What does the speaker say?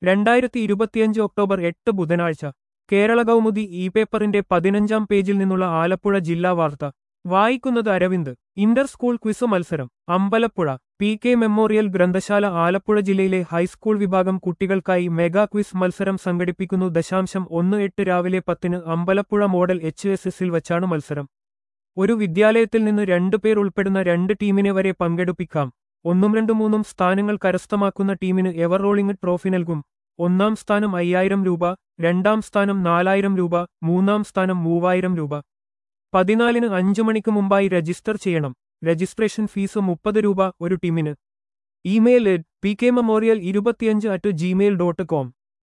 രണ്ടായിരത്തി ഇരുപത്തിയഞ്ച് ഒക്ടോബർ എട്ട് ബുധനാഴ്ച കേരള കൗമുദി ഇ പേപ്പറിന്റെ പതിനഞ്ചാം പേജിൽ നിന്നുള്ള ആലപ്പുഴ ജില്ലാ വാർത്ത വായിക്കുന്നത് അരവിന്ദ് ഇന്റർ സ്കൂൾ ക്വിസ് മത്സരം അമ്പലപ്പുഴ പി കെ മെമ്മോറിയൽ ഗ്രന്ഥശാല ആലപ്പുഴ ജില്ലയിലെ ഹൈസ്കൂൾ വിഭാഗം കുട്ടികൾക്കായി മെഗാ ക്വിസ് മത്സരം സംഘടിപ്പിക്കുന്നു ദശാംശം ഒന്ന് എട്ട് രാവിലെ പത്തിന് അമ്പലപ്പുഴ മോഡൽ എച്ച് എസ് എസിൽ വച്ചാണ് മത്സരം ഒരു വിദ്യാലയത്തിൽ നിന്ന് രണ്ടു പേർ ഉൾപ്പെടുന്ന രണ്ട് ടീമിനെ വരെ പങ്കെടുപ്പിക്കാം ഒന്നും രണ്ടും മൂന്നും സ്ഥാനങ്ങൾ കരസ്ഥമാക്കുന്ന ടീമിന് എവർ റോളിംഗ് ട്രോഫി നൽകും ഒന്നാം സ്ഥാനം അയ്യായിരം രൂപ രണ്ടാം സ്ഥാനം നാലായിരം രൂപ മൂന്നാം സ്ഥാനം മൂവായിരം രൂപ പതിനാലിന് അഞ്ചു മണിക്ക് മുമ്പായി രജിസ്റ്റർ ചെയ്യണം രജിസ്ട്രേഷൻ ഫീസ് മുപ്പത് രൂപ ഒരു ടീമിന് ഇമെയിൽ പി കെ മെമ്മോറിയൽ ഇരുപത്തിയഞ്ച് അറ്റ് ജിമെയിൽ ഡോട്ട് കോം